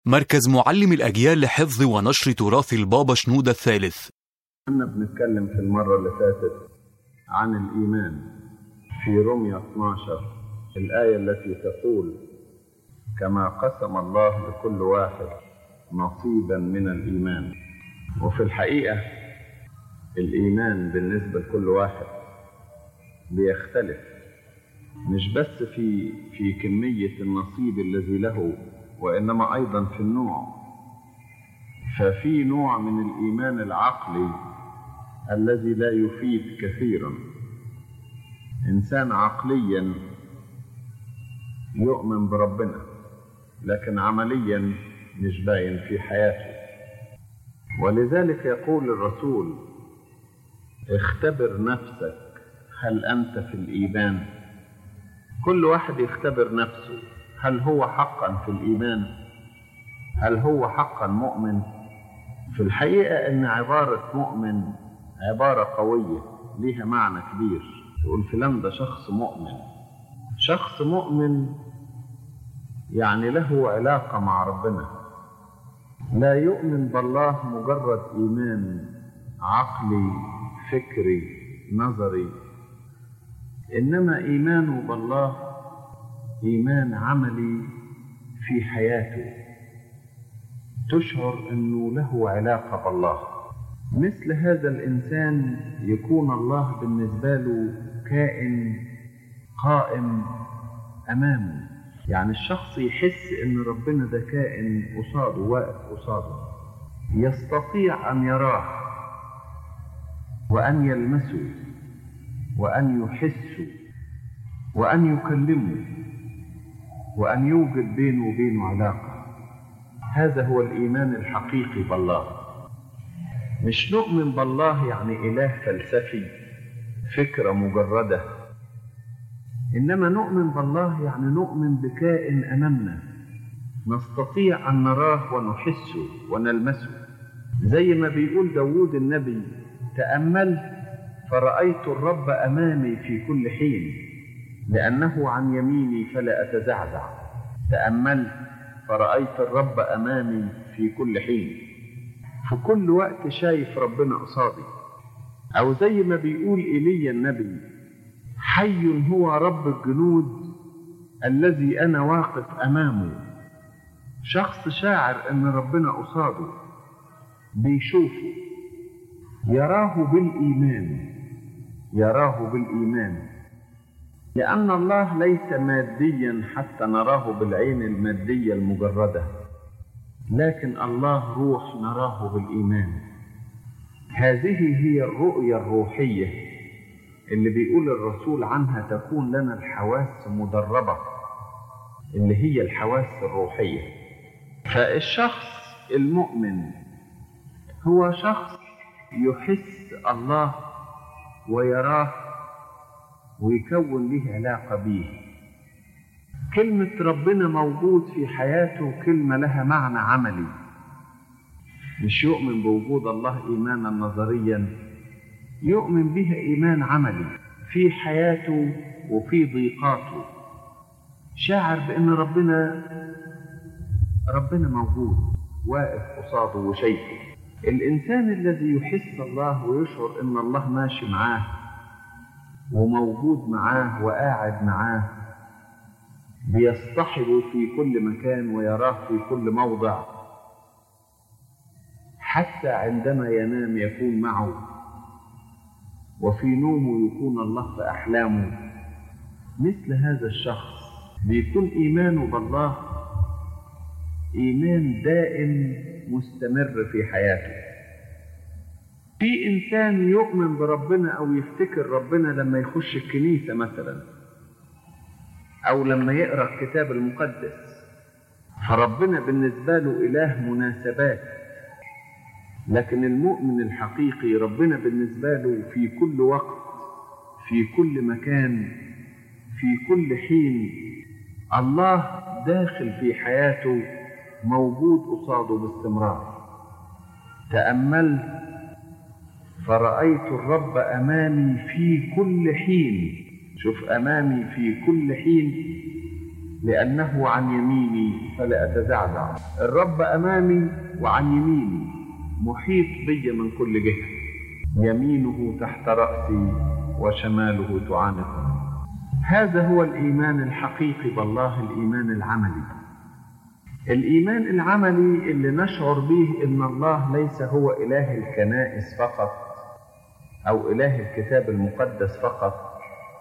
مركز معلم الأجيال لحفظ ونشر تراث البابا شنودة الثالث كنا بنتكلم في المرة اللي فاتت عن الإيمان في رمية 12 الآية التي تقول كما قسم الله لكل واحد نصيبا من الإيمان وفي الحقيقة الإيمان بالنسبة لكل واحد بيختلف مش بس في في كمية النصيب الذي له وإنما أيضا في النوع ففي نوع من الإيمان العقلي الذي لا يفيد كثيرا إنسان عقليا يؤمن بربنا لكن عمليا مش باين في حياته ولذلك يقول الرسول اختبر نفسك هل أنت في الإيمان كل واحد يختبر نفسه هل هو حقا في الإيمان هل هو حقا مؤمن في الحقيقة أن عبارة مؤمن عبارة قوية ليها معنى كبير تقول فلان ده شخص مؤمن شخص مؤمن يعني له علاقة مع ربنا لا يؤمن بالله مجرد إيمان عقلي فكري نظري إنما إيمانه بالله إيمان عملي في حياته تشعر أنه له علاقة بالله مثل هذا الإنسان يكون الله بالنسبة له كائن قائم أمامه يعني الشخص يحس أن ربنا ده كائن قصاده واقف قصاده يستطيع أن يراه وأن يلمسه وأن يحسه وأن يكلمه وأن يوجد بينه وبينه علاقة هذا هو الإيمان الحقيقي بالله مش نؤمن بالله يعني إله فلسفي فكرة مجردة إنما نؤمن بالله يعني نؤمن بكائن أمامنا نستطيع أن نراه ونحسه ونلمسه زي ما بيقول داود النبي تأملت فرأيت الرب أمامي في كل حين لأنه عن يميني فلا أتزعزع تأملت فرأيت الرب أمامي في كل حين في كل وقت شايف ربنا قصادي أو زي ما بيقول إيليا النبي حي هو رب الجنود الذي أنا واقف أمامه شخص شاعر أن ربنا قصاده بيشوفه يراه بالإيمان يراه بالإيمان لأن الله ليس ماديا حتى نراه بالعين المادية المجردة لكن الله روح نراه بالإيمان هذه هي الرؤية الروحية اللي بيقول الرسول عنها تكون لنا الحواس مدربة اللي هي الحواس الروحية فالشخص المؤمن هو شخص يحس الله ويراه ويكون له علاقة به كلمة ربنا موجود في حياته كلمة لها معنى عملي مش يؤمن بوجود الله إيمانا نظريا يؤمن بها إيمان عملي في حياته وفي ضيقاته شاعر بأن ربنا ربنا موجود واقف قصاده وشايفه الإنسان الذي يحس الله ويشعر أن الله ماشي معاه وموجود معاه وقاعد معاه بيصطحبه في كل مكان ويراه في كل موضع حتى عندما ينام يكون معه وفي نومه يكون الله في أحلامه مثل هذا الشخص بيكون إيمانه بالله إيمان دائم مستمر في حياته في إنسان يؤمن بربنا أو يفتكر ربنا لما يخش الكنيسة مثلا أو لما يقرأ الكتاب المقدس فربنا بالنسبة له إله مناسبات لكن المؤمن الحقيقي ربنا بالنسبة له في كل وقت في كل مكان في كل حين الله داخل في حياته موجود قصاده باستمرار تأملت فرأيت الرب أمامي في كل حين شوف أمامي في كل حين لأنه عن يميني فلا أتزعزع الرب أمامي وعن يميني محيط بي من كل جهة يمينه تحت رأسي وشماله تعانقني هذا هو الإيمان الحقيقي بالله الإيمان العملي الإيمان العملي اللي نشعر به إن الله ليس هو إله الكنائس فقط أو إله الكتاب المقدس فقط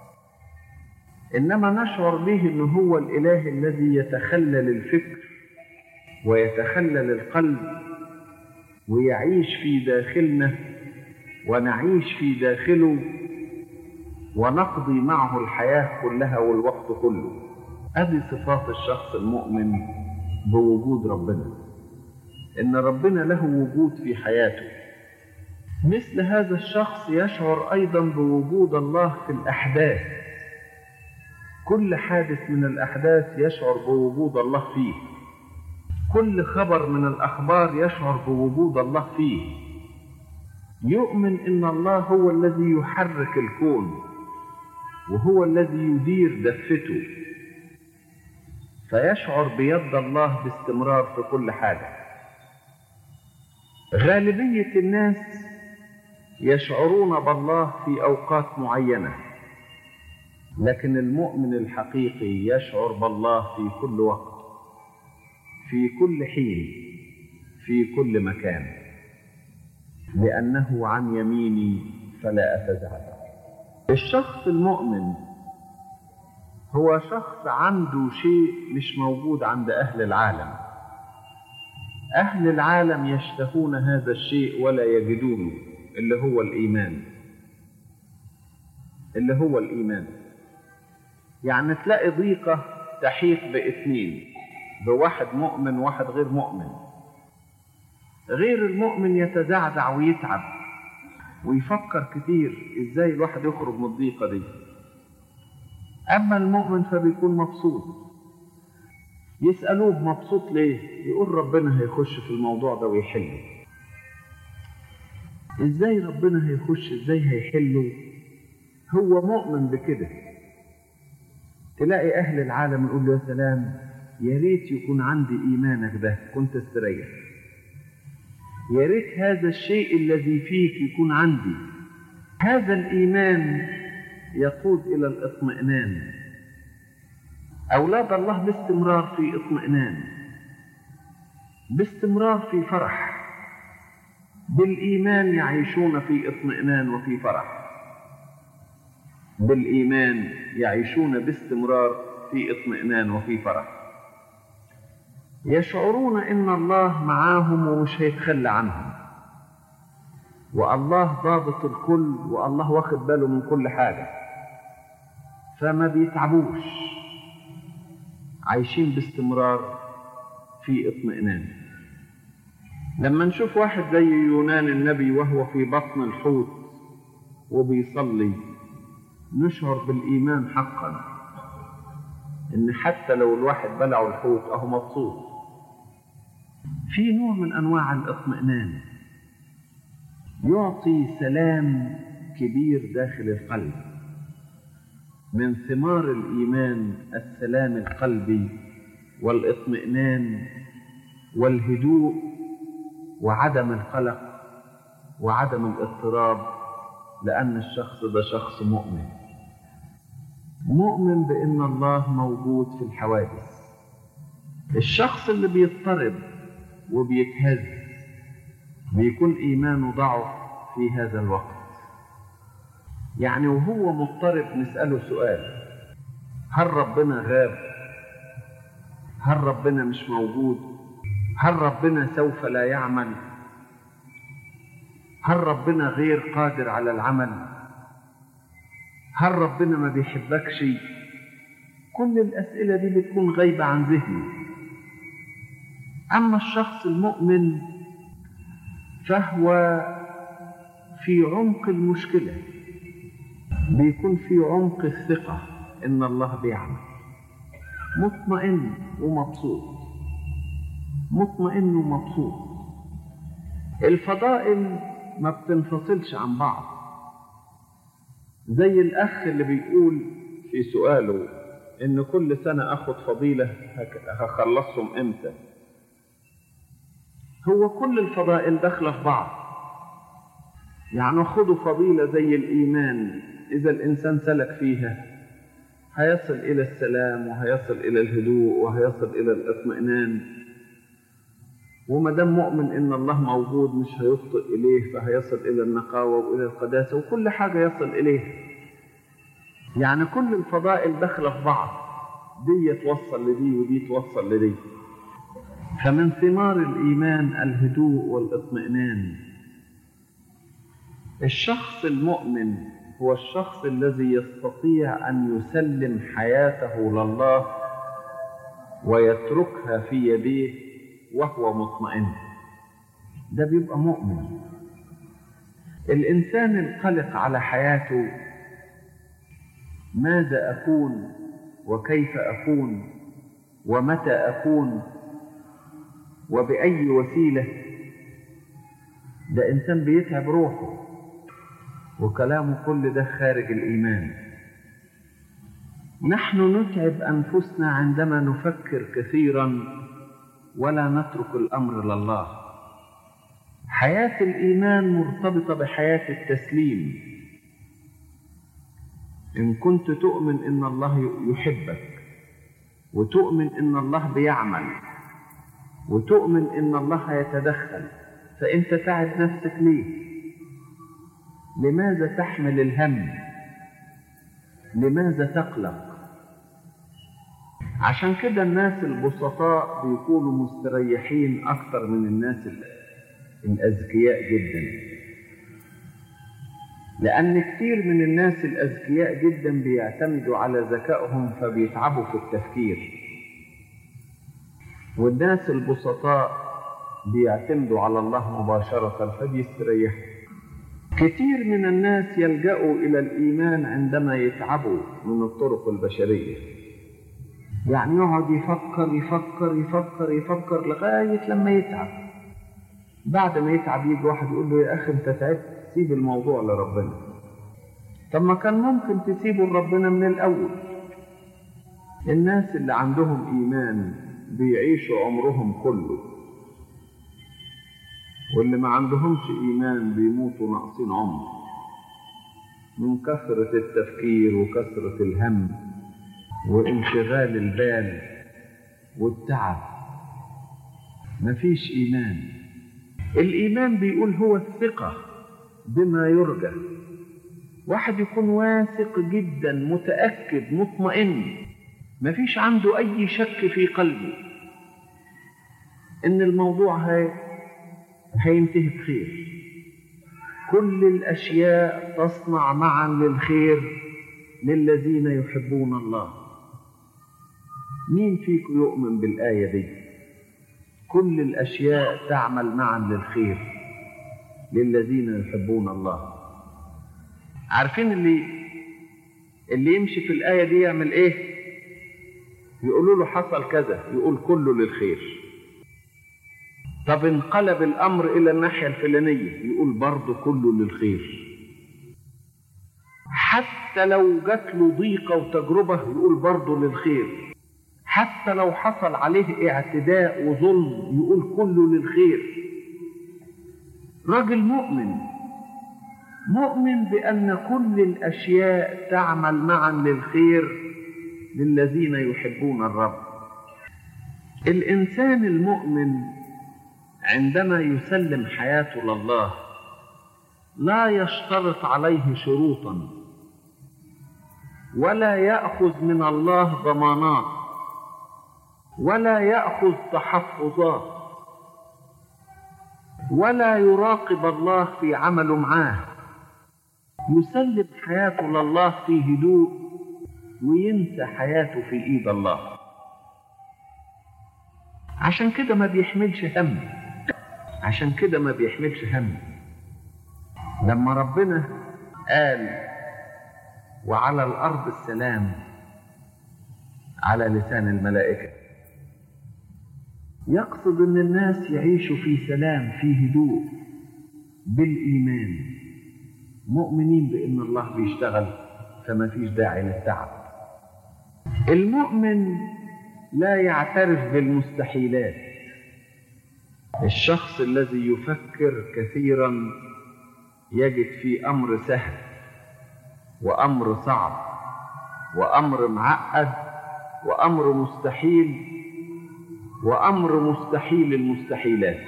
إنما نشعر به إنه هو الإله الذي يتخلل الفكر ويتخلل القلب ويعيش في داخلنا ونعيش في داخله ونقضي معه الحياة كلها والوقت كله أدي صفات الشخص المؤمن بوجود ربنا إن ربنا له وجود في حياته مثل هذا الشخص يشعر أيضا بوجود الله في الأحداث كل حادث من الأحداث يشعر بوجود الله فيه كل خبر من الأخبار يشعر بوجود الله فيه يؤمن إن الله هو الذي يحرك الكون وهو الذي يدير دفته فيشعر بيد الله باستمرار في كل حاجة غالبية الناس يشعرون بالله في أوقات معينة لكن المؤمن الحقيقي يشعر بالله في كل وقت في كل حين في كل مكان لأنه عن يميني فلا أتزعزع الشخص المؤمن هو شخص عنده شيء مش موجود عند أهل العالم أهل العالم يشتهون هذا الشيء ولا يجدونه اللي هو الإيمان اللي هو الإيمان يعني تلاقي ضيقة تحيط باثنين بواحد مؤمن وواحد غير مؤمن غير المؤمن يتزعزع ويتعب ويفكر كتير ازاي الواحد يخرج من الضيقة دي أما المؤمن فبيكون مبسوط يسألوه مبسوط ليه يقول ربنا هيخش في الموضوع ده ويحله ازاي ربنا هيخش ازاي هيحله هو مؤمن بكده تلاقي أهل العالم يقول له يا سلام يا ريت يكون عندي إيمانك ده كنت استريح يا ريت هذا الشيء الذي فيك يكون عندي هذا الإيمان يقود إلى الاطمئنان أولاد الله باستمرار في اطمئنان باستمرار في فرح بالإيمان يعيشون في اطمئنان وفي فرح بالإيمان يعيشون باستمرار في اطمئنان وفي فرح يشعرون ان الله معاهم ومش هيتخلى عنهم والله ضابط الكل والله واخد باله من كل حاجه فما بيتعبوش عايشين باستمرار في اطمئنان لما نشوف واحد زي يونان النبي وهو في بطن الحوت وبيصلي نشعر بالايمان حقا ان حتى لو الواحد بلعه الحوت اهو مبسوط في نوع من انواع الاطمئنان يعطي سلام كبير داخل القلب من ثمار الايمان السلام القلبي والاطمئنان والهدوء وعدم القلق وعدم الاضطراب لان الشخص ده شخص مؤمن مؤمن بان الله موجود في الحوادث الشخص اللي بيضطرب وبيتهز بيكون ايمانه ضعف في هذا الوقت يعني وهو مضطرب نساله سؤال هل ربنا غاب هل ربنا مش موجود هل ربنا سوف لا يعمل هل ربنا غير قادر على العمل هل ربنا ما بيحبكش كل الاسئله دي بتكون غايبه عن ذهنه أما الشخص المؤمن فهو في عمق المشكلة بيكون في عمق الثقة إن الله بيعمل مطمئن ومبسوط مطمئن ومبسوط الفضائل ما بتنفصلش عن بعض زي الأخ اللي بيقول في سؤاله ان كل سنة اخد فضيلة هخلصهم امتى هو كل الفضائل داخلة في بعض يعني خدوا فضيلة زي الإيمان إذا الإنسان سلك فيها هيصل إلى السلام وهيصل إلى الهدوء وهيصل إلى الاطمئنان وما دام مؤمن إن الله موجود مش هيخطئ إليه فهيصل إلى النقاوة وإلى القداسة وكل حاجة يصل إليه يعني كل الفضائل داخلة في بعض دي توصل لدي ودي توصل لدي فمن ثمار الإيمان الهدوء والاطمئنان الشخص المؤمن هو الشخص الذي يستطيع أن يسلم حياته لله ويتركها في يديه وهو مطمئن ده بيبقى مؤمن الإنسان القلق على حياته ماذا أكون وكيف أكون ومتى أكون وبأي وسيلة ده إنسان بيتعب روحه وكلامه كل ده خارج الإيمان نحن نتعب أنفسنا عندما نفكر كثيرا ولا نترك الأمر لله حياة الإيمان مرتبطة بحياة التسليم إن كنت تؤمن إن الله يحبك وتؤمن إن الله بيعمل وتؤمن إن الله يتدخل فأنت تعب نفسك ليه؟ لماذا تحمل الهم؟ لماذا تقلق؟ عشان كده الناس البسطاء بيكونوا مستريحين أكثر من الناس الأذكياء جدا لأن كتير من الناس الأذكياء جدا بيعتمدوا على ذكائهم فبيتعبوا في التفكير والناس البسطاء بيعتمدوا على الله مباشرة فبيستريحوا كتير من الناس يلجأوا إلى الإيمان عندما يتعبوا من الطرق البشرية يعني يقعد يفكر يفكر يفكر يفكر لغاية لما يتعب بعد ما يتعب يجي واحد يقول له يا أخي أنت تعبت سيب الموضوع لربنا طب ما كان ممكن تسيبه لربنا من الأول الناس اللي عندهم إيمان بيعيشوا عمرهم كله واللي ما عندهمش إيمان بيموتوا ناقصين عمر من كثرة التفكير وكثرة الهم وانشغال البال والتعب مفيش إيمان الإيمان بيقول هو الثقة بما يرجى واحد يكون واثق جدا متأكد مطمئن مفيش عنده أي شك في قلبه إن الموضوع هي هينتهي بخير كل الأشياء تصنع معا للخير للذين يحبون الله مين فيكم يؤمن بالآية دي كل الأشياء تعمل معا للخير للذين يحبون الله عارفين اللي اللي يمشي في الآية دي يعمل إيه يقولوا له حصل كذا يقول كله للخير طب انقلب الأمر إلى الناحية الفلانية يقول برضه كله للخير حتى لو جات له ضيقة وتجربة يقول برضه للخير حتى لو حصل عليه اعتداء وظلم يقول كله للخير راجل مؤمن مؤمن بأن كل الأشياء تعمل معا للخير للذين يحبون الرب الإنسان المؤمن عندما يسلم حياته لله لا يشترط عليه شروطا ولا ياخذ من الله ضمانات ولا ياخذ تحفظات ولا يراقب الله في عمله معاه يسلم حياته لله في هدوء وينسى حياته في ايد الله عشان كده ما بيحملش هم عشان كده ما بيحملش هم لما ربنا قال وعلى الارض السلام على لسان الملائكه يقصد ان الناس يعيشوا في سلام في هدوء بالايمان مؤمنين بان الله بيشتغل فما فيش داعي للتعب المؤمن لا يعترف بالمستحيلات الشخص الذي يفكر كثيرا يجد في امر سهل وامر صعب وامر معقد وامر مستحيل وامر مستحيل المستحيلات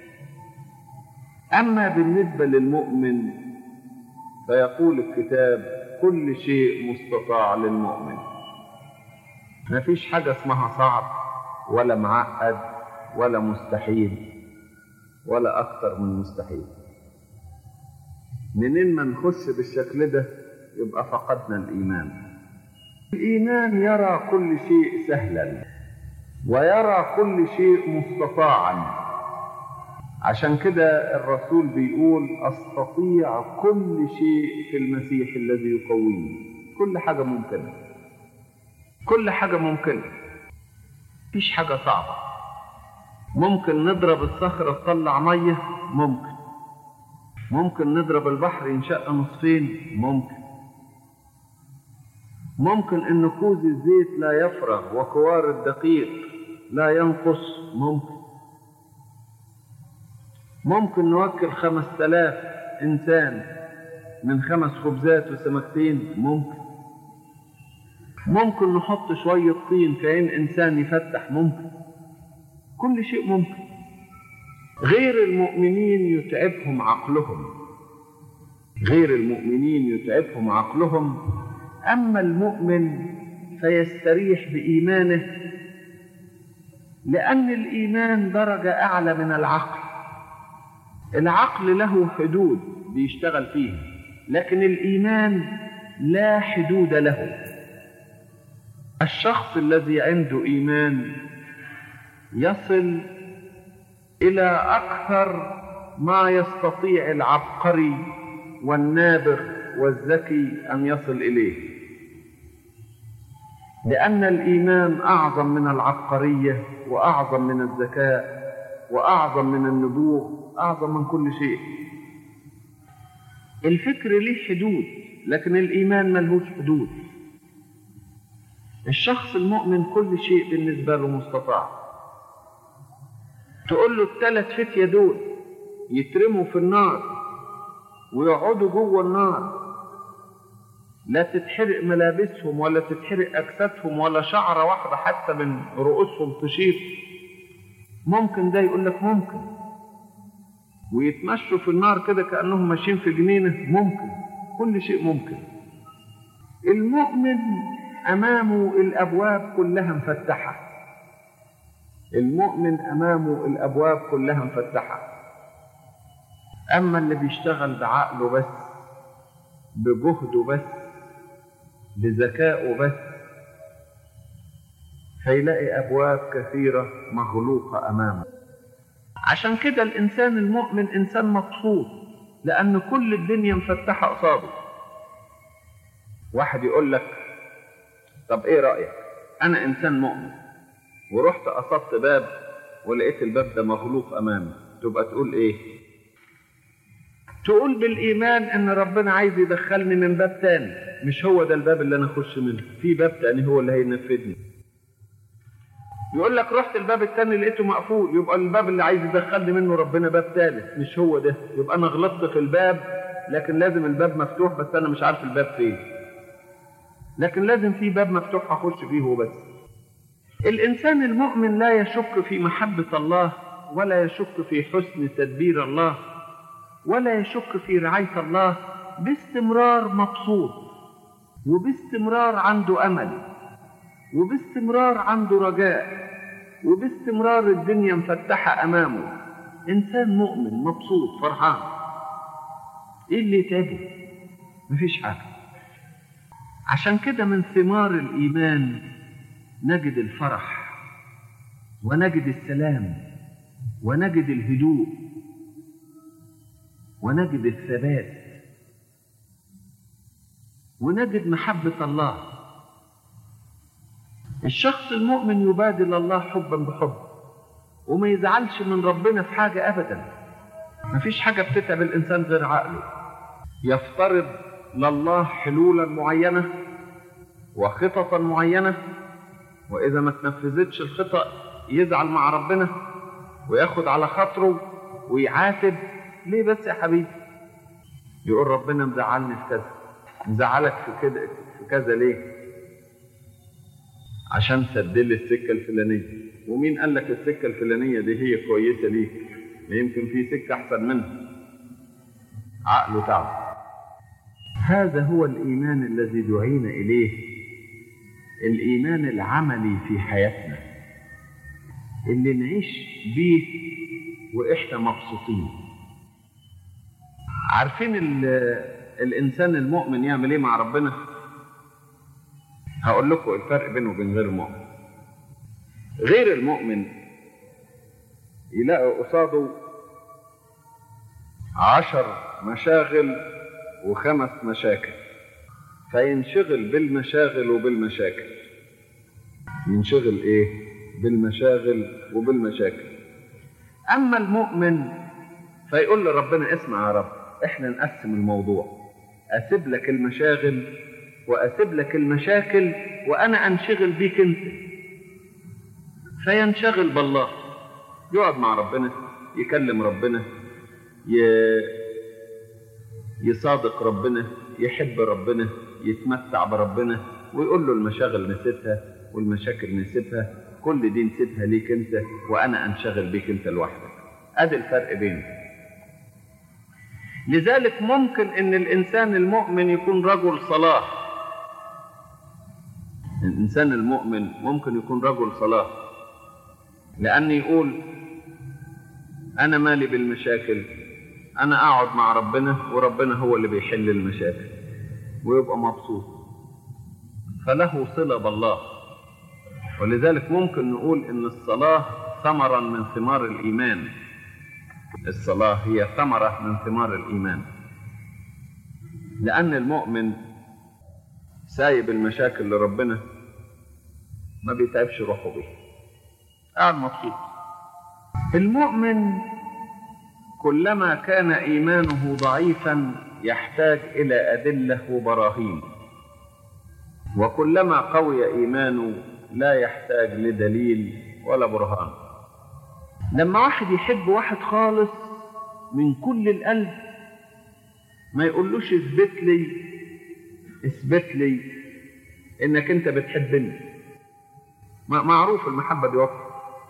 اما بالنسبه للمؤمن فيقول الكتاب كل شيء مستطاع للمؤمن ما فيش حاجه اسمها صعب ولا معقد ولا مستحيل ولا اكثر من مستحيل منين ما نخش بالشكل ده يبقى فقدنا الايمان الايمان يرى كل شيء سهلا ويرى كل شيء مستطاعا عشان كده الرسول بيقول استطيع كل شيء في المسيح الذي يقويني كل حاجه ممكنه كل حاجه ممكنه مفيش حاجه صعبه ممكن نضرب الصخره تطلع ميه ممكن ممكن نضرب البحر ينشق نصفين ممكن ممكن ان كوز الزيت لا يفرغ وكوار الدقيق لا ينقص ممكن ممكن نوكل خمس تلاف إنسان من خمس خبزات وسمكتين ممكن ممكن نحط شوية طين كأن إنسان يفتح ممكن كل شيء ممكن غير المؤمنين يتعبهم عقلهم غير المؤمنين يتعبهم عقلهم أما المؤمن فيستريح بإيمانه لأن الإيمان درجة أعلى من العقل العقل له حدود بيشتغل فيها لكن الإيمان لا حدود له الشخص الذي عنده إيمان يصل إلى أكثر ما يستطيع العبقري والنابغ والذكي أن يصل إليه لأن الإيمان أعظم من العبقرية وأعظم من الذكاء وأعظم من النبوغ أعظم من كل شيء الفكر له حدود لكن الإيمان ملهوش حدود الشخص المؤمن كل شيء بالنسبة له مستطاع تقول له الثلاث فتية دول يترموا في النار ويقعدوا جوه النار لا تتحرق ملابسهم ولا تتحرق أجسادهم ولا شعرة واحدة حتى من رؤوسهم تشيط ممكن ده يقول لك ممكن ويتمشوا في النار كده كأنهم ماشيين في جنينة ممكن كل شيء ممكن المؤمن أمامه الأبواب كلها مفتحة المؤمن أمامه الأبواب كلها مفتحة أما اللي بيشتغل بعقله بس بجهده بس بذكائه بس فيلاقي أبواب كثيرة مغلوقة أمامه عشان كده الإنسان المؤمن إنسان مبسوط لأن كل الدنيا مفتحة قصاده واحد يقول لك طب إيه رأيك أنا إنسان مؤمن ورحت قصدت باب ولقيت الباب ده مغلوق أمامي تبقى تقول إيه تقول بالإيمان إن ربنا عايز يدخلني من باب تاني مش هو ده الباب اللي أنا أخش منه في باب تاني هو اللي هينفذني يقول لك رحت الباب التاني لقيته مقفول يبقى الباب اللي عايز يدخلني منه ربنا باب ثالث مش هو ده يبقى انا غلطت في الباب لكن لازم الباب مفتوح بس انا مش عارف الباب فين لكن لازم في باب مفتوح اخش فيه هو بس الانسان المؤمن لا يشك في محبه الله ولا يشك في حسن تدبير الله ولا يشك في رعايه الله باستمرار مبسوط وباستمرار عنده امل وباستمرار عنده رجاء وباستمرار الدنيا مفتحة أمامه إنسان مؤمن مبسوط فرحان إيه اللي يتعبه؟ مفيش حاجة عشان كده من ثمار الإيمان نجد الفرح ونجد السلام ونجد الهدوء ونجد الثبات ونجد محبة الله الشخص المؤمن يبادل الله حبا بحب وما يزعلش من ربنا في حاجة أبدا ما فيش حاجة بتتعب الإنسان غير عقله يفترض لله حلولا معينة وخططا معينة وإذا ما تنفذتش الخطأ يزعل مع ربنا وياخد على خاطره ويعاتب ليه بس يا حبيبي يقول ربنا مزعلني في كذا مزعلك في كده في كذا ليه عشان سدل السكة الفلانية ومين قال لك السكة الفلانية دي هي كويسة ليك ما يمكن في سكة أحسن منها عقله تعب هذا هو الإيمان الذي دعينا إليه الإيمان العملي في حياتنا اللي نعيش بيه وإحنا مبسوطين عارفين الإنسان المؤمن يعمل إيه مع ربنا؟ هقول لكم الفرق بينه وبين غير المؤمن غير المؤمن يلاقي قصاده عشر مشاغل وخمس مشاكل فينشغل بالمشاغل وبالمشاكل ينشغل ايه بالمشاغل وبالمشاكل اما المؤمن فيقول لربنا اسمع يا رب احنا نقسم الموضوع اسيب لك المشاغل واسيب لك المشاكل وانا انشغل بيك انت فينشغل بالله يقعد مع ربنا يكلم ربنا ي... يصادق ربنا يحب ربنا يتمتع بربنا ويقول له المشاغل نسيتها والمشاكل نسيتها كل دي نسيتها ليك انت وانا انشغل بيك انت لوحدك ادي الفرق بينه لذلك ممكن ان الانسان المؤمن يكون رجل صلاح الانسان المؤمن ممكن يكون رجل صلاح لان يقول انا مالي بالمشاكل انا اقعد مع ربنا وربنا هو اللي بيحل المشاكل ويبقى مبسوط فله صله بالله ولذلك ممكن نقول ان الصلاه ثمرا من ثمار الايمان الصلاه هي ثمره من ثمار الايمان لان المؤمن سايب المشاكل لربنا ما بيتعبش روحه بيها قاعد مبسوط المؤمن كلما كان ايمانه ضعيفا يحتاج الى ادله وبراهين وكلما قوي ايمانه لا يحتاج لدليل ولا برهان لما واحد يحب واحد خالص من كل القلب ما يقولوش اثبت لي اثبت لي انك انت بتحبني معروف المحبه دي وقت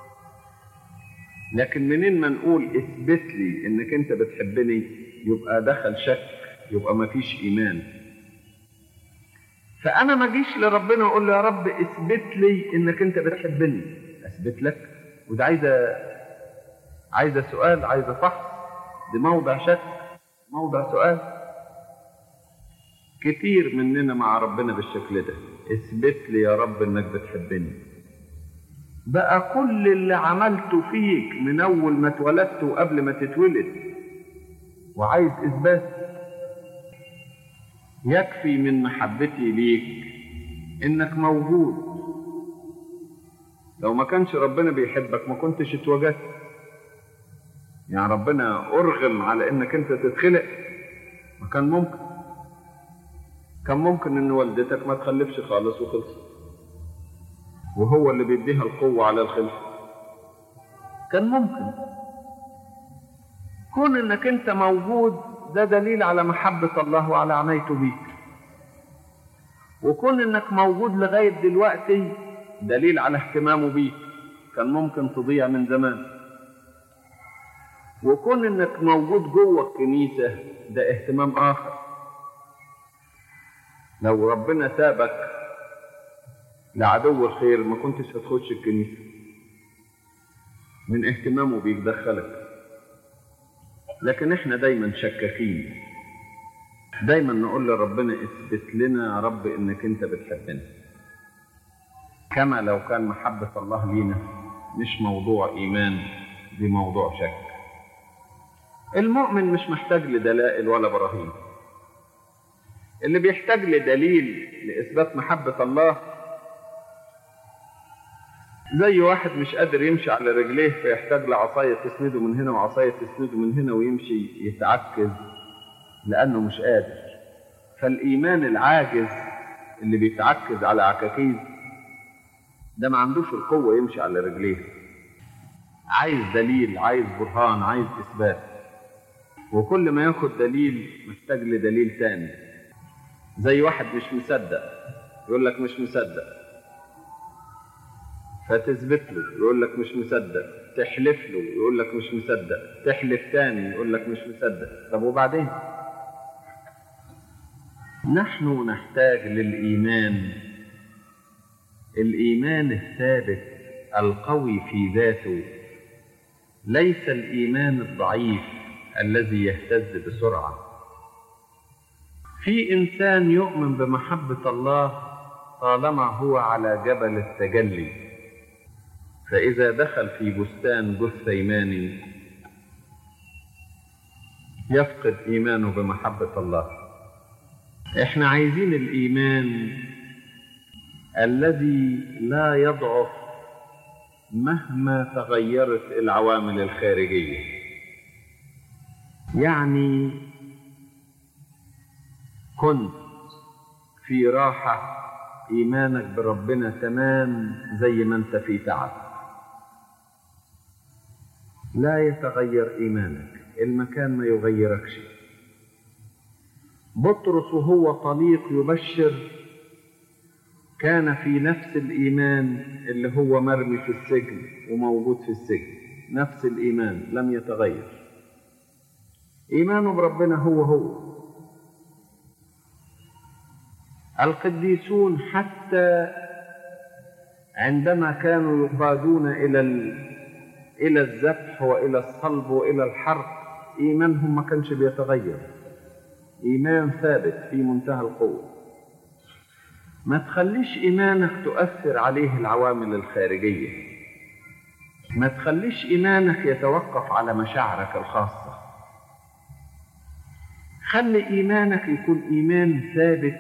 لكن منين ما نقول اثبت لي انك انت بتحبني يبقى دخل شك يبقى ما فيش ايمان فانا ما اجيش لربنا واقول له يا رب اثبت لي انك انت بتحبني اثبت لك وده عايزه عايزه سؤال عايزه فحص دي موضع شك موضع سؤال كتير مننا مع ربنا بالشكل ده اثبت لي يا رب انك بتحبني بقى كل اللي عملته فيك من اول ما اتولدت وقبل ما تتولد وعايز اثبات يكفي من محبتي ليك انك موجود لو ما كانش ربنا بيحبك ما كنتش اتوجدت يعني ربنا ارغم على انك انت تتخلق ما كان ممكن كان ممكن ان والدتك ما تخلفش خالص وخلصت وهو اللي بيديها القوة على الخلفة كان ممكن كون انك انت موجود ده دليل على محبة الله وعلى عنايته بيك وكون انك موجود لغاية دلوقتي دليل على اهتمامه بيك كان ممكن تضيع من زمان وكون انك موجود جوه الكنيسة ده اهتمام اخر لو ربنا سابك لعدو الخير ما كنتش هتخش الكنيسة من اهتمامه بيك دخلك لكن احنا دايما شكاكين دايما نقول لربنا اثبت لنا يا رب انك انت بتحبنا كما لو كان محبة الله لينا مش موضوع ايمان دي موضوع شك المؤمن مش محتاج لدلائل ولا براهين اللي بيحتاج لدليل لإثبات محبة الله زي واحد مش قادر يمشي على رجليه فيحتاج لعصاية تسنده من هنا وعصاية تسنده من هنا ويمشي يتعكز لأنه مش قادر فالإيمان العاجز اللي بيتعكز على عكاكيز ده ما عندوش القوة يمشي على رجليه عايز دليل عايز برهان عايز إثبات وكل ما ياخد دليل محتاج لدليل تاني زي واحد مش مصدق يقول لك مش مصدق فتثبت له يقول لك مش مصدق تحلف له يقول لك مش مصدق تحلف تاني يقول لك مش مصدق طب وبعدين نحن نحتاج للإيمان الإيمان الثابت القوي في ذاته ليس الإيمان الضعيف الذي يهتز بسرعة في إنسان يؤمن بمحبة الله طالما هو على جبل التجلي فإذا دخل في بستان جثيماني يفقد إيمانه بمحبة الله إحنا عايزين الإيمان الذي لا يضعف مهما تغيرت العوامل الخارجية يعني كنت في راحة إيمانك بربنا تمام زي ما أنت في تعب لا يتغير إيمانك المكان ما يغيركش بطرس وهو طليق يبشر كان في نفس الإيمان اللي هو مرمي في السجن وموجود في السجن نفس الإيمان لم يتغير إيمانه بربنا هو هو القديسون حتى عندما كانوا يقادون إلى إلى الذبح وإلى الصلب وإلى الحرق إيمانهم ما كانش بيتغير إيمان ثابت في منتهى القوة ما تخليش إيمانك تؤثر عليه العوامل الخارجية ما تخليش إيمانك يتوقف على مشاعرك الخاصة خلي إيمانك يكون إيمان ثابت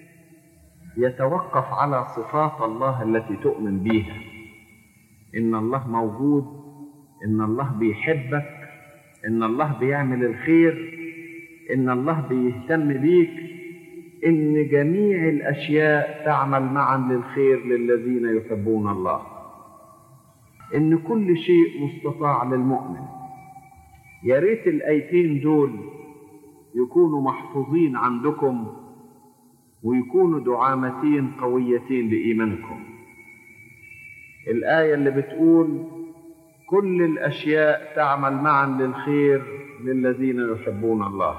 يتوقف على صفات الله التي تؤمن بها إن الله موجود إن الله بيحبك إن الله بيعمل الخير إن الله بيهتم بيك إن جميع الأشياء تعمل معا للخير للذين يحبون الله إن كل شيء مستطاع للمؤمن يا ريت الآيتين دول يكونوا محفوظين عندكم ويكونوا دعامتين قويتين لإيمانكم الآية اللي بتقول كل الأشياء تعمل معا للخير للذين يحبون الله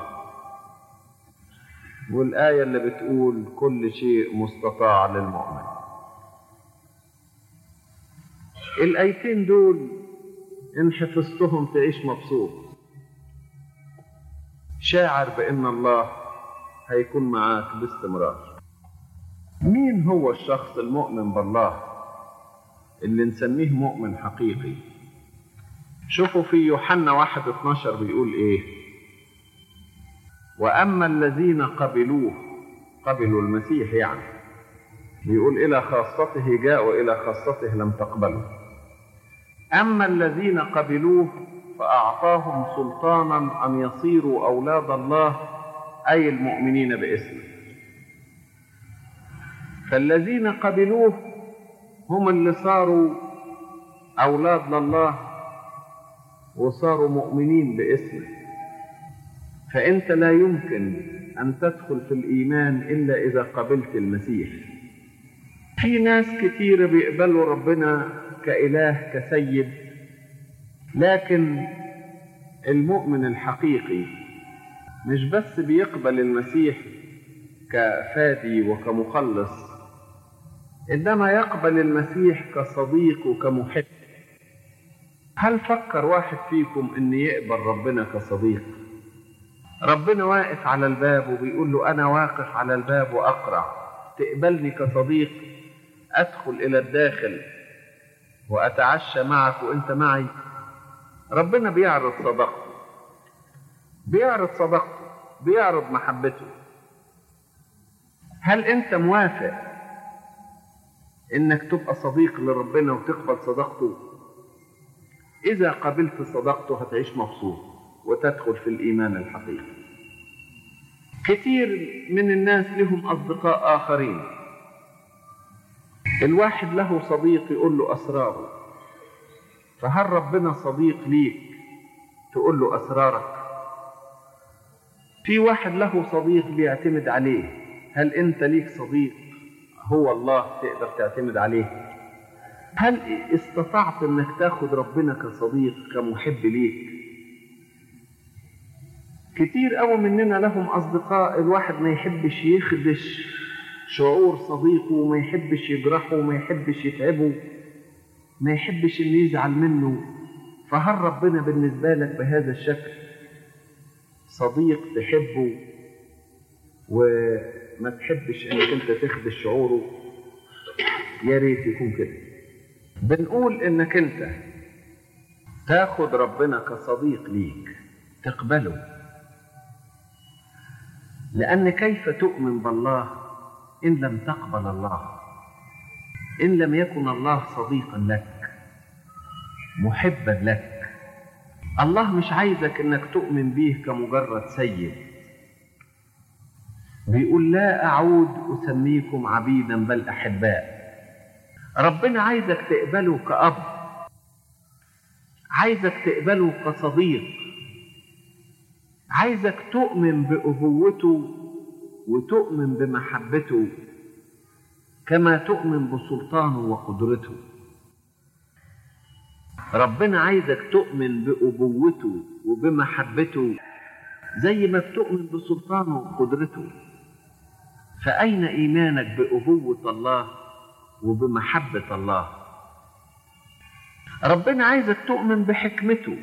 والآية اللي بتقول كل شيء مستطاع للمؤمن الآيتين دول إن حفظتهم تعيش مبسوط شاعر بأن الله هيكون معاك باستمرار مين هو الشخص المؤمن بالله اللي نسميه مؤمن حقيقي شوفوا في يوحنا واحد اتناشر بيقول ايه واما الذين قبلوه قبلوا المسيح يعني بيقول الى خاصته جاء والى خاصته لم تقبلوا اما الذين قبلوه فاعطاهم سلطانا ان يصيروا اولاد الله اي المؤمنين باسمه فالذين قبلوه هم اللي صاروا اولاد لله وصاروا مؤمنين باسمه فانت لا يمكن ان تدخل في الايمان الا اذا قبلت المسيح في ناس كتيره بيقبلوا ربنا كاله كسيد لكن المؤمن الحقيقي مش بس بيقبل المسيح كفادي وكمخلص انما يقبل المسيح كصديق وكمحب هل فكر واحد فيكم ان يقبل ربنا كصديق ربنا واقف على الباب وبيقول له انا واقف على الباب واقرع تقبلني كصديق ادخل الى الداخل واتعشى معك وانت معي ربنا بيعرض صداقته بيعرض صداقته بيعرض محبته هل انت موافق انك تبقى صديق لربنا وتقبل صداقته اذا قبلت صداقته هتعيش مبسوط وتدخل في الايمان الحقيقي كثير من الناس لهم اصدقاء اخرين الواحد له صديق يقول له أسراره فهل ربنا صديق ليك تقول له أسرارك في واحد له صديق بيعتمد عليه هل أنت ليك صديق هو الله تقدر تعتمد عليه هل استطعت انك تاخد ربنا كصديق كمحب ليك كتير قوي مننا لهم اصدقاء الواحد ما يحبش يخدش شعور صديقه وما يحبش يجرحه وما يحبش يتعبه ما يحبش انه يزعل منه فهل ربنا بالنسبه لك بهذا الشكل صديق تحبه وما تحبش انك انت تخدش شعوره يا ريت يكون كده بنقول انك انت تاخد ربنا كصديق ليك تقبله لان كيف تؤمن بالله ان لم تقبل الله ان لم يكن الله صديقا لك محبا لك الله مش عايزك انك تؤمن به كمجرد سيد بيقول لا اعود اسميكم عبيدا بل احباء ربنا عايزك تقبله كأب عايزك تقبله كصديق عايزك تؤمن بأبوته وتؤمن بمحبته كما تؤمن بسلطانه وقدرته ربنا عايزك تؤمن بأبوته وبمحبته زي ما بتؤمن بسلطانه وقدرته فأين إيمانك بأبوة الله وبمحبة الله ربنا عايزك تؤمن بحكمته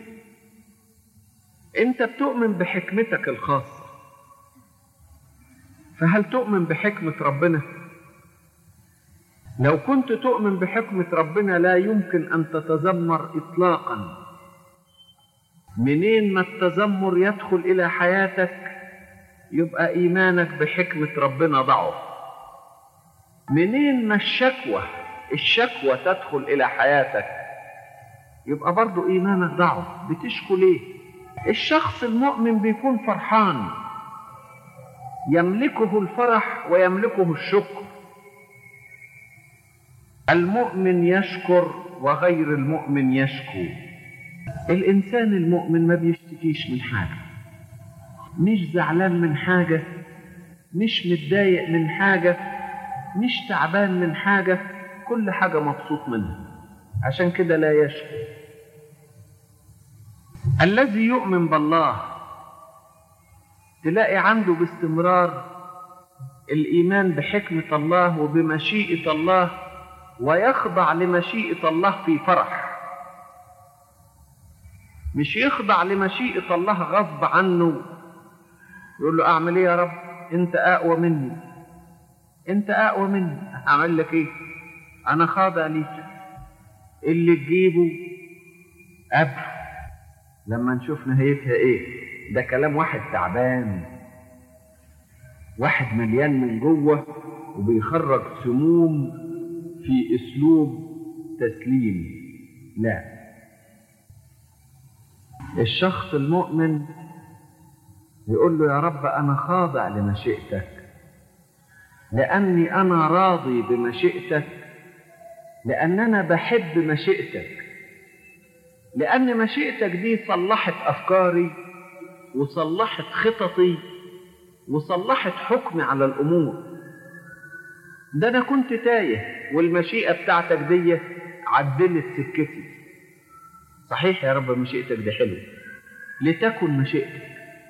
انت بتؤمن بحكمتك الخاصة فهل تؤمن بحكمة ربنا لو كنت تؤمن بحكمة ربنا لا يمكن أن تتذمر إطلاقا منين ما التذمر يدخل إلى حياتك يبقى إيمانك بحكمة ربنا ضعف منين ما الشكوى الشكوى تدخل إلى حياتك يبقى برضو إيمانك ضعف بتشكو ليه الشخص المؤمن بيكون فرحان يملكه الفرح ويملكه الشكر المؤمن يشكر وغير المؤمن يشكو الإنسان المؤمن ما بيشتكيش من حاجة مش زعلان من حاجة مش متضايق من حاجة مش تعبان من حاجة كل حاجة مبسوط منها عشان كده لا يشكو الذي يؤمن بالله تلاقي عنده باستمرار الإيمان بحكمة الله وبمشيئة الله ويخضع لمشيئة الله في فرح مش يخضع لمشيئة الله غصب عنه يقول له أعمل إيه يا رب أنت أقوى مني أنت أقوى مني أعمل لك إيه أنا خاضع ليك اللي تجيبه أب لما نشوف نهايتها إيه ده كلام واحد تعبان واحد مليان من جوه وبيخرج سموم في اسلوب تسليم لا الشخص المؤمن يقول له يا رب انا خاضع لمشيئتك لاني انا راضي بمشيئتك لان انا بحب مشيئتك لان مشيئتك دي صلحت افكاري وصلحت خططي وصلحت حكمي على الامور ده انا كنت تايه والمشيئه بتاعتك دي عدلت سكتي صحيح يا رب مشيئتك دي حلوه لتكن مشيئتك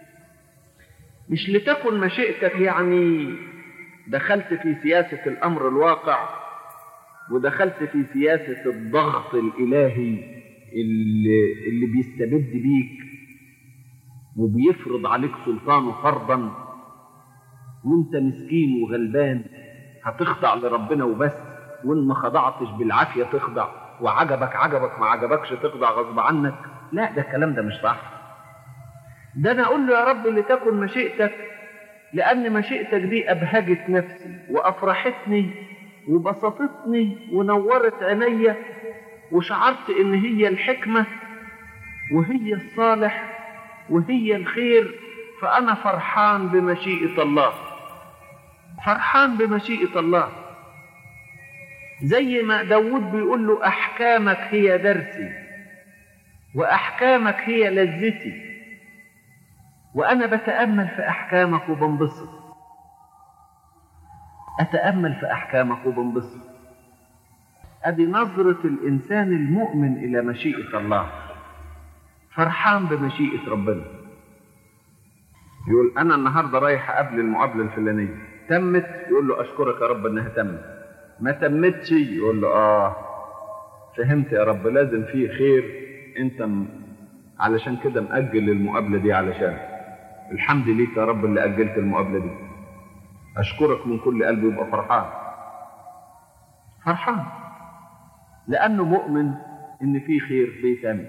مش لتكن مشيئتك يعني دخلت في سياسه الامر الواقع ودخلت في سياسه الضغط الالهي اللي, اللي بيستبد بيك وبيفرض عليك سلطانه فرضا وانت مسكين وغلبان هتخضع لربنا وبس وان ما خضعتش بالعافيه تخضع وعجبك عجبك ما عجبكش تخضع غصب عنك لا ده الكلام ده مش صح ده انا اقول له يا رب لتكن مشيئتك لان مشيئتك دي ابهجت نفسي وافرحتني وبسطتني ونورت عينيا وشعرت ان هي الحكمه وهي الصالح وهي الخير فانا فرحان بمشيئه الله فرحان بمشيئة الله زي ما داود بيقول له أحكامك هي درسي وأحكامك هي لذتي وأنا بتأمل في أحكامك وبنبسط أتأمل في أحكامك وبنبسط أدي نظرة الإنسان المؤمن إلى مشيئة الله فرحان بمشيئة ربنا يقول أنا النهاردة رايح أقابل المقابلة الفلانية تمت يقول له أشكرك يا رب إنها تمت ما تمتش يقول له آه فهمت يا رب لازم فيه خير أنت م... علشان كده مأجل المقابلة دي علشان الحمد ليك يا رب اللي أجلت المقابلة دي أشكرك من كل قلبي ويبقى فرحان فرحان لأنه مؤمن إن في خير بيتم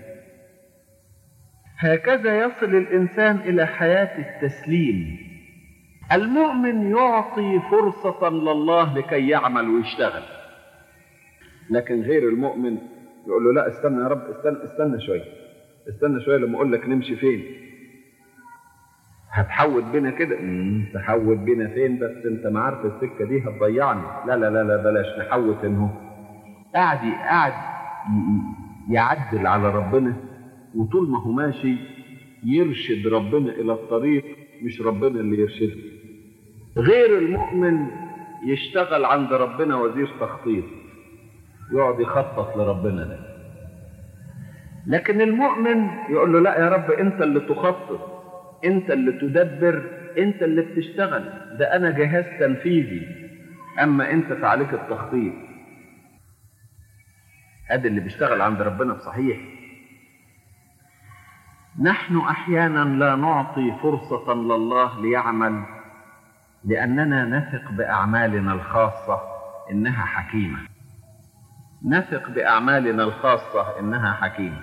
هكذا يصل الإنسان إلى حياة التسليم المؤمن يعطي فرصة لله لكي يعمل ويشتغل لكن غير المؤمن يقول له لا استنى يا رب استنى استنى شوية استنى شوية لما أقول لك نمشي فين هتحود بينا كده تحود بينا فين بس انت ما عارف السكه دي هتضيعني لا لا لا لا بلاش نحوت انه قاعد قاعد يعدل على ربنا وطول ما هو ماشي يرشد ربنا الى الطريق مش ربنا اللي يرشده غير المؤمن يشتغل عند ربنا وزير تخطيط يقعد يخطط لربنا ده لكن المؤمن يقول له لا يا رب انت اللي تخطط انت اللي تدبر انت اللي بتشتغل ده انا جهاز تنفيذي اما انت فعليك التخطيط ادي اللي بيشتغل عند ربنا بصحيح نحن احيانا لا نعطي فرصه لله ليعمل لاننا نثق باعمالنا الخاصه انها حكيمه نثق باعمالنا الخاصه انها حكيمه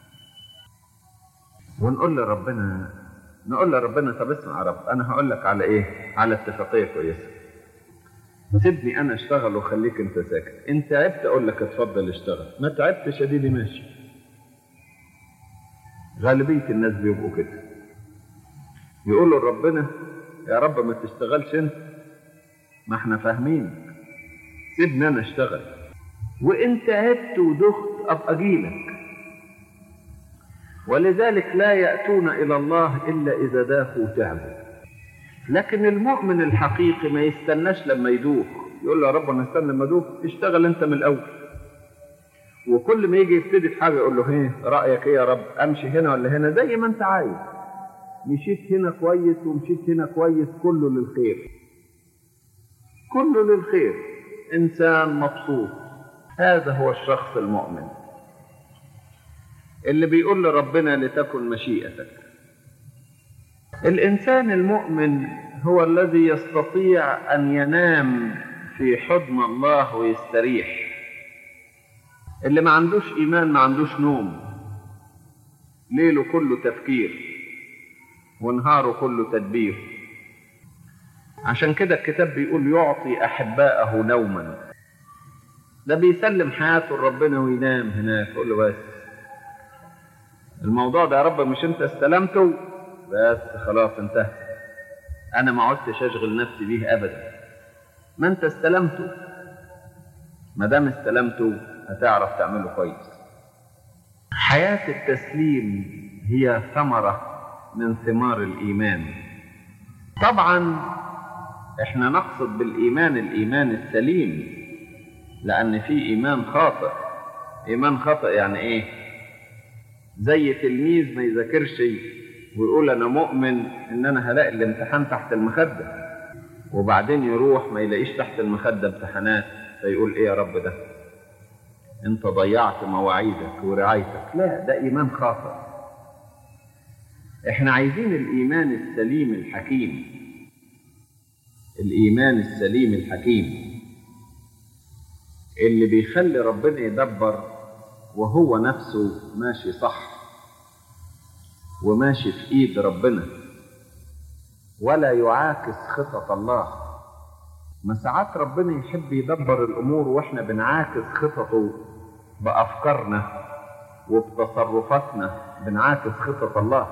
ونقول لربنا نقول لربنا طب اسمع يا رب انا هقول لك على ايه على اتفاقيه كويسه سيبني انا اشتغل وخليك انت ساكت انت تعبت اقول لك اتفضل اشتغل ما تعبتش اديني ماشي غالبيه الناس بيبقوا كده يقولوا لربنا يا رب ما تشتغلش انت ما احنا فاهمين سيبني انا اشتغل وانت تعبت ودخت ابقى اجيلك ولذلك لا يأتون إلى الله إلا إذا داخوا تعبوا لكن المؤمن الحقيقي ما يستناش لما يدوخ يقول له يا رب انا استنى لما ادوخ اشتغل انت من الاول وكل ما يجي يبتدي في حاجه يقول له ايه رايك ايه يا رب امشي هنا ولا هنا زي ما انت عايز مشيت هنا كويس ومشيت هنا كويس كله للخير كله للخير انسان مبسوط هذا هو الشخص المؤمن اللي بيقول لربنا لتكن مشيئتك الانسان المؤمن هو الذي يستطيع ان ينام في حضن الله ويستريح اللي ما عندوش ايمان ما عندوش نوم ليله كله تفكير ونهاره كله تدبير عشان كده الكتاب بيقول يعطي احباءه نوما ده بيسلم حياته لربنا وينام هناك يقول له بس الموضوع ده يا رب مش انت استلمته بس خلاص انتهى انا ما عدتش اشغل نفسي بيه ابدا ما انت استلمته ما دام استلمته هتعرف تعمله كويس حياة التسليم هي ثمرة من ثمار الإيمان طبعا احنا نقصد بالإيمان الإيمان السليم لأن في إيمان خاطئ إيمان خاطئ يعني إيه زي تلميذ ما يذاكرش ويقول انا مؤمن ان انا هلاقي الامتحان تحت المخده وبعدين يروح ما يلاقيش تحت المخده امتحانات فيقول ايه يا رب ده انت ضيعت مواعيدك ورعايتك لا ده ايمان خاطئ احنا عايزين الايمان السليم الحكيم الايمان السليم الحكيم اللي بيخلي ربنا يدبر وهو نفسه ماشي صح وماشي في ايد ربنا ولا يعاكس خطط الله ما ساعات ربنا يحب يدبر الامور واحنا بنعاكس خططه بافكارنا وبتصرفاتنا بنعاكس خطط الله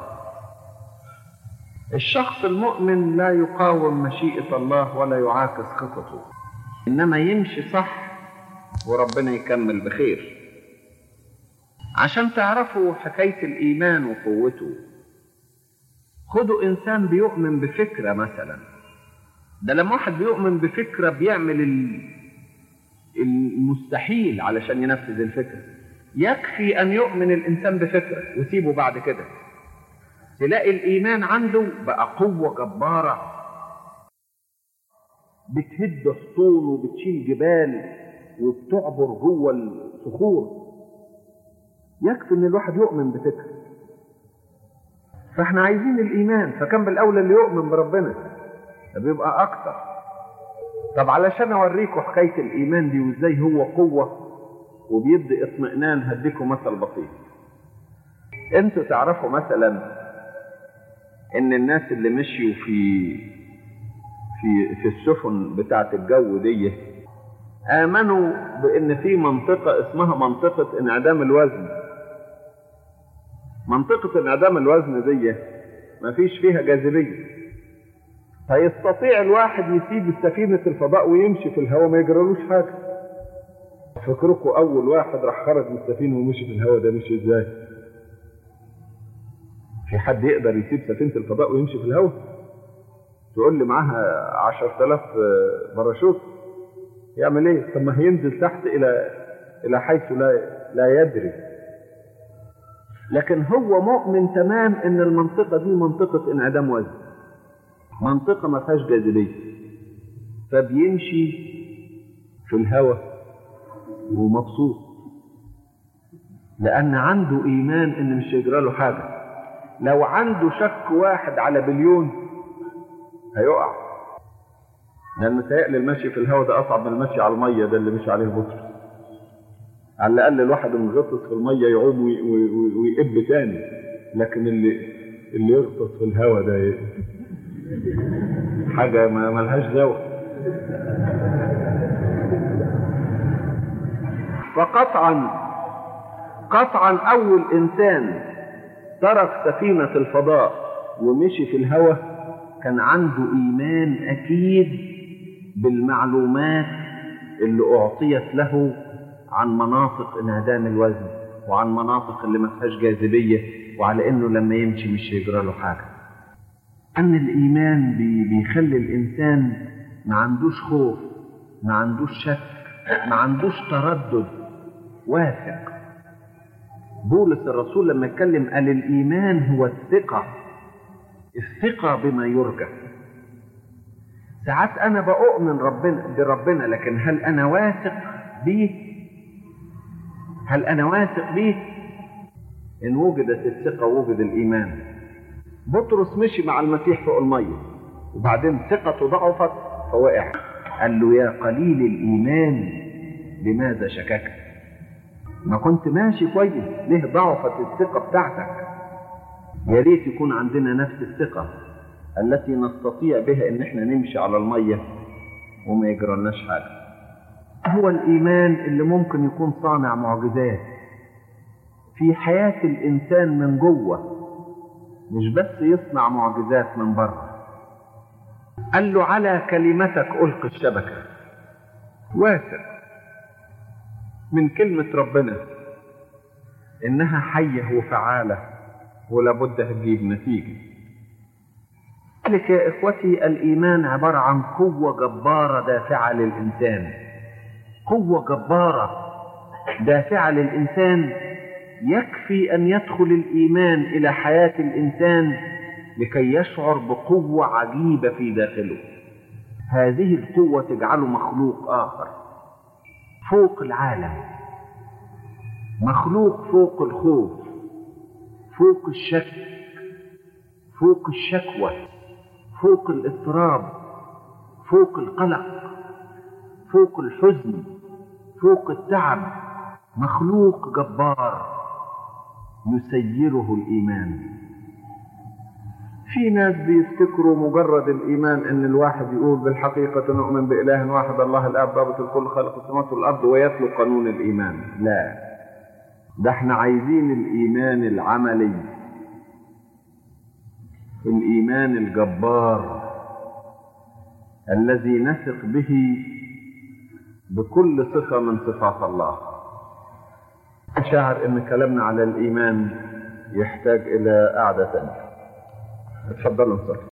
الشخص المؤمن لا يقاوم مشيئه الله ولا يعاكس خططه انما يمشي صح وربنا يكمل بخير عشان تعرفوا حكاية الإيمان وقوته خدوا إنسان بيؤمن بفكرة مثلا ده لما واحد بيؤمن بفكرة بيعمل المستحيل علشان ينفذ الفكرة يكفي أن يؤمن الإنسان بفكرة وسيبه بعد كده تلاقي الإيمان عنده بقى قوة جبارة بتهد حصون وبتشيل جبال وبتعبر جوه الصخور يكفي ان الواحد يؤمن بفكره فاحنا عايزين الايمان فكان بالاولى اللي يؤمن بربنا ده بيبقى اكتر طب علشان اوريكم حكايه الايمان دي وازاي هو قوه وبيدي اطمئنان هديكم مثل بسيط انتوا تعرفوا مثلا ان الناس اللي مشيوا في في في السفن بتاعه الجو دي امنوا بان في منطقه اسمها منطقه انعدام الوزن منطقه انعدام الوزن دي ما فيش فيها جاذبيه فيستطيع الواحد يسيب سفينه الفضاء ويمشي في الهواء ما يجرالوش حاجه فكركم اول واحد راح خرج من السفينه ومشي في الهواء ده مشي ازاي في حد يقدر يسيب سفينه الفضاء ويمشي في الهواء تقول لي معاها 10000 باراشوت يعمل ايه طب ما هينزل تحت الى الى حيث لا لا يدري لكن هو مؤمن تمام ان المنطقه دي منطقه انعدام وزن منطقه ما فيهاش جاذبيه فبيمشي في الهواء ومبسوط لان عنده ايمان ان مش هيجرى له حاجه لو عنده شك واحد على بليون هيقع لان متهيألي المشي في الهواء ده اصعب من المشي على الميه ده اللي مشي عليه بطرس على الاقل الواحد انغطس في الميه يعوم ويقب تاني لكن اللي اللي يغطس في الهواء ده حاجه ما ملهاش دواء فقطعا قطعا اول انسان ترك سفينه الفضاء ومشي في الهواء كان عنده ايمان اكيد بالمعلومات اللي اعطيت له عن مناطق انعدام الوزن وعن مناطق اللي ما فيهاش جاذبيه وعلى انه لما يمشي مش هيجرى له حاجه ان الايمان بي بيخلي الانسان ما عندوش خوف ما عندوش شك ما عندوش تردد واثق بولس الرسول لما اتكلم قال الايمان هو الثقه الثقه بما يرجى ساعات انا بؤمن ربنا بربنا لكن هل انا واثق بيه هل انا واثق بيه ان وجدت الثقه وجد الايمان بطرس مشي مع المسيح فوق الميه وبعدين ثقته ضعفت فوقع قال له يا قليل الايمان لماذا شككت ما كنت ماشي كويس ليه ضعفت الثقه بتاعتك يا ريت يكون عندنا نفس الثقه التي نستطيع بها ان احنا نمشي على الميه وما يجرالناش حاجه هو الايمان اللي ممكن يكون صانع معجزات في حياه الانسان من جوه مش بس يصنع معجزات من بره قال له على كلمتك القي الشبكه واثق من كلمه ربنا انها حيه وفعاله ولابد هتجيب نتيجه لذلك يا اخوتي الايمان عباره عن قوه جباره دافعه للانسان قوه جباره دافعه للانسان يكفي ان يدخل الايمان الى حياه الانسان لكي يشعر بقوه عجيبه في داخله هذه القوه تجعله مخلوق اخر فوق العالم مخلوق فوق الخوف فوق الشك فوق الشكوى فوق الاضطراب فوق القلق فوق الحزن فوق التعب مخلوق جبار يسيره الايمان في ناس بيفتكروا مجرد الايمان ان الواحد يقول بالحقيقه نؤمن باله واحد الله الاب ضابط الكل خلق السماوات والارض ويتلو قانون الايمان لا ده احنا عايزين الايمان العملي الايمان الجبار الذي نثق به بكل صفة من صفات الله شاعر ان كلامنا على الايمان يحتاج الى قعدة ثانية اتفضلوا نصلي